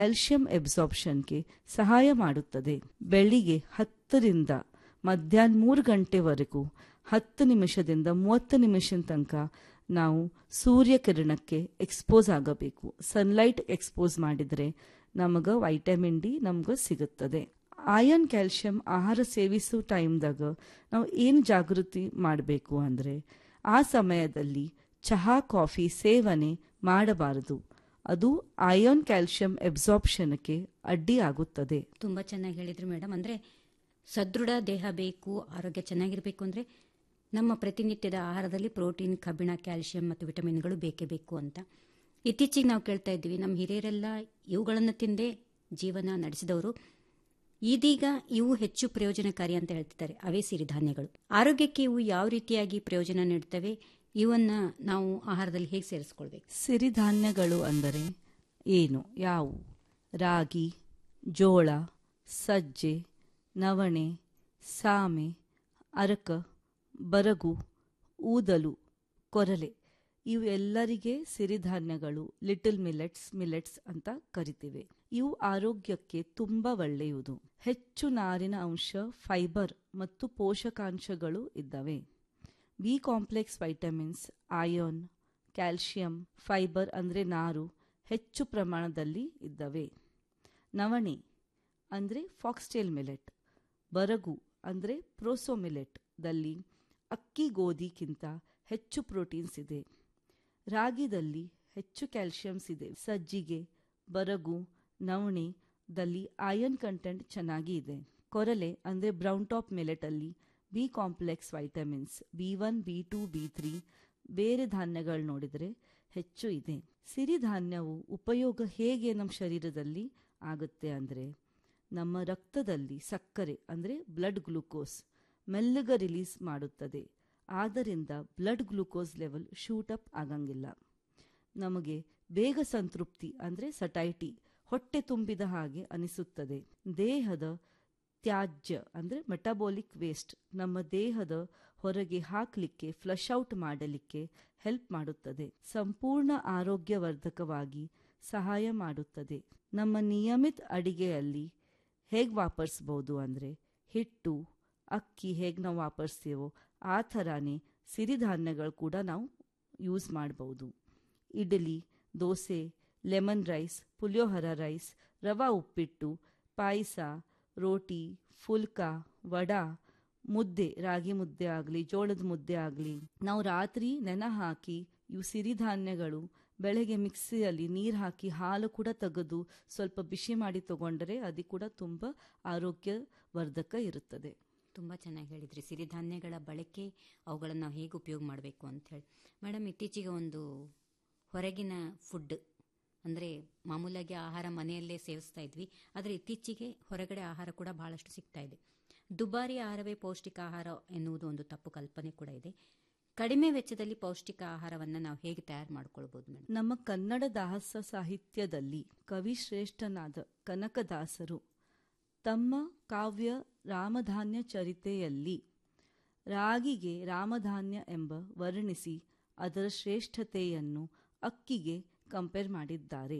calcium ಎಬ್ಸಾರ್ಪ್ಷನ್ಗೆ ಸಹಾಯ ಮಾಡುತ್ತದೆ ಬೆಳಿಗ್ಗೆ ಹತ್ತರಿಂದ ಮಧ್ಯಾಹ್ನ ಮೂರು ಗಂಟೆವರೆಗೂ ಹತ್ತು ನಿಮಿಷದಿಂದ ಮೂವತ್ತು ನಿಮಿಷದ ತನಕ ನಾವು ಸೂರ್ಯಕಿರಣಕ್ಕೆ ಎಕ್ಸ್ಪೋಸ್ ಆಗಬೇಕು ಸನ್ಲೈಟ್ ಎಕ್ಸ್ಪೋಸ್ ಮಾಡಿದರೆ ನಮಗೆ ವೈಟಮಿನ್ ಡಿ ನಮ್ಗೆ ಸಿಗುತ್ತದೆ ಆಯನ್ ಕ್ಯಾಲ್ಶಿಯಂ ಆಹಾರ ಸೇವಿಸೋ ಟೈಮ್ದಾಗ ನಾವು ಏನು ಜಾಗೃತಿ ಮಾಡಬೇಕು ಅಂದರೆ ಆ ಸಮಯದಲ್ಲಿ ಚಹಾ ಕಾಫಿ ಸೇವನೆ ಮಾಡಬಾರದು ಅದು ಆಯನ್ ಕ್ಯಾಲ್ಶಿಯಂ ಎಬ್ಸಾರ್ಪ್ಷನ್ಗೆ ಅಡ್ಡಿ ಆಗುತ್ತದೆ ತುಂಬ ಚೆನ್ನಾಗಿ ಹೇಳಿದ್ರಿ ಮೇಡಮ್ ಅಂದರೆ ಸದೃಢ ದೇಹ ಬೇಕು ಆರೋಗ್ಯ ಚೆನ್ನಾಗಿರಬೇಕು ಅಂದರೆ ನಮ್ಮ ಪ್ರತಿನಿತ್ಯದ ಆಹಾರದಲ್ಲಿ ಪ್ರೋಟೀನ್ ಕಬ್ಬಿಣ ಕ್ಯಾಲ್ಸಿಯಂ ಮತ್ತು ವಿಟಮಿನ್ಗಳು ಬೇಕೇ ಬೇಕು ಅಂತ ಇತ್ತೀಚೆಗೆ ನಾವು ಕೇಳ್ತಾ ಇದ್ವಿ ನಮ್ಮ ಹಿರಿಯರೆಲ್ಲ ಇವುಗಳನ್ನು ತಿಂದೇ ಜೀವನ ನಡೆಸಿದವರು ಇದೀಗ ಇವು ಹೆಚ್ಚು ಪ್ರಯೋಜನಕಾರಿ ಅಂತ ಹೇಳ್ತಿದ್ದಾರೆ ಅವೇ ಸಿರಿಧಾನ್ಯಗಳು ಆರೋಗ್ಯಕ್ಕೆ ಇವು ಯಾವ ರೀತಿಯಾಗಿ ಪ್ರಯೋಜನ ನೀಡ್ತವೆ ಇವನ್ನ ನಾವು ಆಹಾರದಲ್ಲಿ ಹೇಗೆ ಸೇರಿಸ್ಕೊಳ್ಬೇಕು ಸಿರಿಧಾನ್ಯಗಳು ಅಂದರೆ ಏನು ಯಾವುವು ರಾಗಿ ಜೋಳ ಸಜ್ಜೆ ನವಣೆ ಸಾಮೆ ಅರಕ ಬರಗು ಊದಲು ಕೊರಲೆ ಇವು ಎಲ್ಲರಿಗೆ ಸಿರಿಧಾನ್ಯಗಳು ಲಿಟಲ್ ಮಿಲೆಟ್ಸ್ ಮಿಲೆಟ್ಸ್ ಅಂತ ಕರಿತೀವಿ ಇವು ಆರೋಗ್ಯಕ್ಕೆ ತುಂಬ ಒಳ್ಳೆಯುವುದು ಹೆಚ್ಚು ನಾರಿನ ಅಂಶ ಫೈಬರ್ ಮತ್ತು ಪೋಷಕಾಂಶಗಳು ಇದ್ದಾವೆ B complex vitamins iron calcium fibre ಅಂದರೆ ನಾರು ಹೆಚ್ಚು ಪ್ರಮಾಣದಲ್ಲಿ ಇದ್ದಾವೆ ನವಣೆ ಅಂದರೆ ಫಾಕ್ಸ್ಟೇಲ್ ಮಿಲೆಟ್ ಬರಗು ಅಂದರೆ ಪ್ರೋಸೋಮಿಲೆಟ್ದಲ್ಲಿ ಅಕ್ಕಿ ಗೋಧಿಗಿಂತ ಹೆಚ್ಚು ಪ್ರೋಟೀನ್ಸ್ ಇದೆ ರಾಗಿದಲ್ಲಿ ಹೆಚ್ಚು ಕ್ಯಾಲ್ಶಿಯಮ್ಸ್ ಇದೆ ಸಜ್ಜಿಗೆ ಬರಗು ನವಣೆದಲ್ಲಿ ಐರನ್ ಕಂಟೆಂಟ್ ಚೆನ್ನಾಗಿ ಇದೆ ಕೊರಲೆ ಅಂದರೆ ಬ್ರೌನ್ ಟಾಪ್ ಮಿಲೆಟಲ್ಲಿ B complex vitamins B one B two B three ಬೇರೆ ಧಾನ್ಯಗಳು ನೋಡಿದರೆ ಹೆಚ್ಚು ಇದೆ ಸಿರಿಧಾನ್ಯವು ಉಪಯೋಗ ಹೇಗೆ ನಮ್ಮ ಶರೀರದಲ್ಲಿ ಆಗುತ್ತೆ ಅಂದರೆ ನಮ್ಮ ರಕ್ತದಲ್ಲಿ ಸಕ್ಕರೆ ಅಂದರೆ ಬ್ಲಡ್ ಗ್ಲೂಕೋಸ್ ಮೆಲ್ಲಗ ರಿಲೀಸ್ ಮಾಡುತ್ತದೆ ಆದ್ದರಿಂದ blood glucose level shoot up ಆಗಂಗಿಲ್ಲ ನಮಗೆ ಬೇಗ ಸಂತೃಪ್ತಿ ಅಂದರೆ ಸಟೈಟಿ ಹೊಟ್ಟೆ ತುಂಬಿದ ಹಾಗೆ ಅನಿಸುತ್ತದೆ ದೇಹದ ತ್ಯಾಜ್ಯ ಅಂದರೆ ಮೆಟಬಾಲಿಕ್ ವೇಸ್ಟ್ ನಮ್ಮ ದೇಹದ ಹೊರಗೆ ಹಾಕಲಿಕ್ಕೆ ಫ್ಲಶ್ ಔಟ್ ಮಾಡಲಿಕ್ಕೆ ಹೆಲ್ಪ್ ಮಾಡುತ್ತದೆ ಸಂಪೂರ್ಣ ಆರೋಗ್ಯವರ್ಧಕವಾಗಿ ಸಹಾಯ ಮಾಡುತ್ತದೆ ನಮ್ಮ ನಿಯಮಿತ ಅಡಿಗೆಯಲ್ಲಿ ಹೇಗೆ ವಾಪರಿಸ್ಬೋದು ಅಂದರೆ ಹಿಟ್ಟು ಅಕ್ಕಿ ಹೇಗೆ ನಾವು ವಾಪರಿಸ್ತೀವೋ ಆ ಥರನೇ ಸಿರಿಧಾನ್ಯಗಳು ಕೂಡ ನಾವು ಯೂಸ್ ಮಾಡ್ಬೋದು idli dosa lemon rice puliyogare rice rava uppittu payasa ರೋಟಿ ಫುಲ್ಕ ವಡಾ ಮುದ್ದೆ ರಾಗಿ ಮುದ್ದೆ ಆಗಲಿ ಜೋಳದ ಮುದ್ದೆ ಆಗಲಿ ನಾವು ರಾತ್ರಿ ನೆನ ಹಾಕಿ ಇವು ಸಿರಿಧಾನ್ಯಗಳು ಬೆಳಗ್ಗೆ ಮಿಕ್ಸಿಯಲ್ಲಿ ನೀರು ಹಾಕಿ ಹಾಲು ಕೂಡ ತೆಗೆದು ಸ್ವಲ್ಪ ಬಿಸಿ ಮಾಡಿ ತಗೊಂಡರೆ ಅದು ಕೂಡ ತುಂಬ ಆರೋಗ್ಯವರ್ಧಕ ಇರುತ್ತದೆ ತುಂಬ ಚೆನ್ನಾಗಿ ಹೇಳಿದ್ರಿ ಸಿರಿಧಾನ್ಯಗಳ ಬಳಕೆ ಅವುಗಳನ್ನು ನಾವು ಹೇಗೆ ಉಪಯೋಗ ಮಾಡಬೇಕು ಅಂತ ಹೇಳಿ ಮೇಡಮ್ ಇತ್ತೀಚೆಗೆ ಒಂದು ಹೊರಗಿನ ಫುಡ್ ಅಂದರೆ ಮಾಮೂಲಾಗಿ ಆಹಾರ ಮನೆಯಲ್ಲೇ ಸೇವಿಸ್ತಾ ಇದ್ವಿ ಆದರೆ ಇತ್ತೀಚೆಗೆ ಹೊರಗಡೆ ಆಹಾರ ಕೂಡ ಬಹಳಷ್ಟು ಸಿಗ್ತಾ ಇದೆ ದುಬಾರಿ ಆಹಾರವೇ ಪೌಷ್ಟಿಕ ಆಹಾರ ಎನ್ನುವುದು ಒಂದು ತಪ್ಪು ಕಲ್ಪನೆ ಕೂಡ ಇದೆ ಕಡಿಮೆ ವೆಚ್ಚದಲ್ಲಿ ಪೌಷ್ಟಿಕ ಆಹಾರವನ್ನು ನಾವು ಹೇಗೆ ತಯಾರು ಮಾಡ್ಕೊಳ್ಬೋದು ಮೇಡಮ್ ನಮ್ಮ ಕನ್ನಡ ದಾಸ ಸಾಹಿತ್ಯದಲ್ಲಿ ಕವಿ ಶ್ರೇಷ್ಠನಾದ ಕನಕದಾಸರು ತಮ್ಮ ಕಾವ್ಯ ರಾಮಧಾನ್ಯ ಚರಿತೆಯಲ್ಲಿ ರಾಗಿಗೆ ರಾಮಧಾನ್ಯ ಎಂಬ ವರ್ಣಿಸಿ ಅದರ ಶ್ರೇಷ್ಠತೆಯನ್ನು ಅಕ್ಕಿಗೆ ಕಂಪೇರ್ ಮಾಡಿದ್ದಾರೆ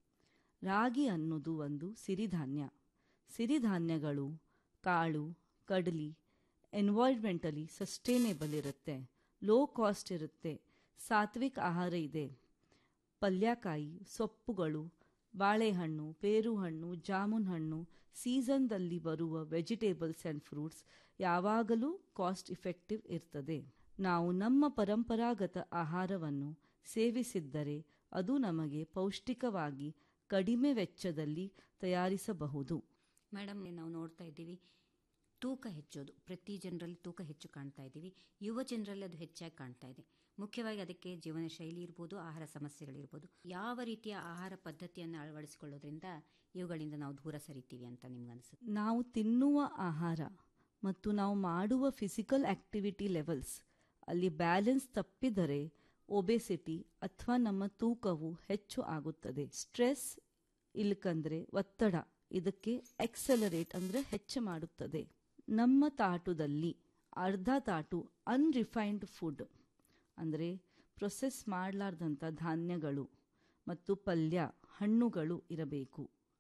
ರಾಗಿ ಅನ್ನೋದು ಒಂದು ಸಿರಿಧಾನ್ಯ ಸಿರಿಧಾನ್ಯಗಳು ಕಾಳು ಕಡಲಿ ಎನ್ವೈರ್ಮೆಂಟಲಿ ಸಸ್ಟೈನೇಬಲ್ ಇರುತ್ತೆ ಲೋ ಕಾಸ್ಟ್ ಇರುತ್ತೆ ಸಾತ್ವಿಕ್ ಆಹಾರ ಇದೆ ಪಲ್ಯಕಾಯಿ ಸೊಪ್ಪುಗಳು ಬಾಳೆಹಣ್ಣು ಪೇರುಹಣ್ಣು ಜಾಮೂನ್ ಹಣ್ಣು ಸೀಸನ್ದಲ್ಲಿ ಬರುವ ವೆಜಿಟೇಬಲ್ಸ್ ಆ್ಯಂಡ್ ಫ್ರೂಟ್ಸ್ ಯಾವಾಗಲೂ ಕಾಸ್ಟ್ ಇಫೆಕ್ಟಿವ್ ಇರ್ತದೆ ನಾವು ನಮ್ಮ ಪರಂಪರಾಗತ ಆಹಾರವನ್ನು ಸೇವಿಸಿದ್ದರೆ ಅದು ನಮಗೆ ಪೌಷ್ಟಿಕವಾಗಿ ಕಡಿಮೆ ವೆಚ್ಚದಲ್ಲಿ ತಯಾರಿಸಬಹುದು ಮೇಡಮ್ ನಾವು ನೋಡ್ತಾ ಇದ್ದೀವಿ ತೂಕ ಹೆಚ್ಚೋದು ಪ್ರತಿ ಜನರಲ್ಲಿ ತೂಕ ಹೆಚ್ಚು ಕಾಣ್ತಾ ಇದ್ದೀವಿ ಯುವ ಜನರಲ್ಲಿ ಅದು ಹೆಚ್ಚಾಗಿ ಕಾಣ್ತಾ ಇದೆ ಮುಖ್ಯವಾಗಿ ಅದಕ್ಕೆ ಜೀವನ ಶೈಲಿ ಇರ್ಬೋದು ಆಹಾರ ಸಮಸ್ಯೆಗಳಿರ್ಬೋದು ಯಾವ ರೀತಿಯ ಆಹಾರ ಪದ್ಧತಿಯನ್ನು ಅಳವಡಿಸಿಕೊಳ್ಳೋದ್ರಿಂದ ಇವುಗಳಿಂದ ನಾವು ದೂರ ಸರಿತೀವಿ ಅಂತ ನಿಮ್ಗನ್ಸುತ್ತೆ ನಾವು ತಿನ್ನುವ ಆಹಾರ ಮತ್ತು ನಾವು ಮಾಡುವ ಫಿಸಿಕಲ್ ಆಕ್ಟಿವಿಟಿ ಲೆವೆಲ್ಸ್ ಅಲ್ಲಿ ಬ್ಯಾಲೆನ್ಸ್ ತಪ್ಪಿದರೆ ಒಬೆಸಿಟಿ ಅಥವಾ ನಮ್ಮ ತೂಕವು ಹೆಚ್ಚು ಆಗುತ್ತದೆ ಸ್ಟ್ರೆಸ್ ಇಲ್ಕಂದ್ರೆ ಒತ್ತಡ ಇದಕ್ಕೆ ಎಕ್ಸಲರೇಟ್ ಅಂದರೆ ಹೆಚ್ಚು ಮಾಡುತ್ತದೆ ನಮ್ಮ ತಾಟುದಲ್ಲಿ ಅರ್ಧ ತಾಟು ಅನ್ರಿಫೈನ್ಡ್ ಫುಡ್ ಅಂದರೆ ಪ್ರೊಸೆಸ್ ಮಾಡಲಾರ್ದಂಥ ಧಾನ್ಯಗಳು ಮತ್ತು ಪಲ್ಯ ಹಣ್ಣುಗಳು ಇರಬೇಕು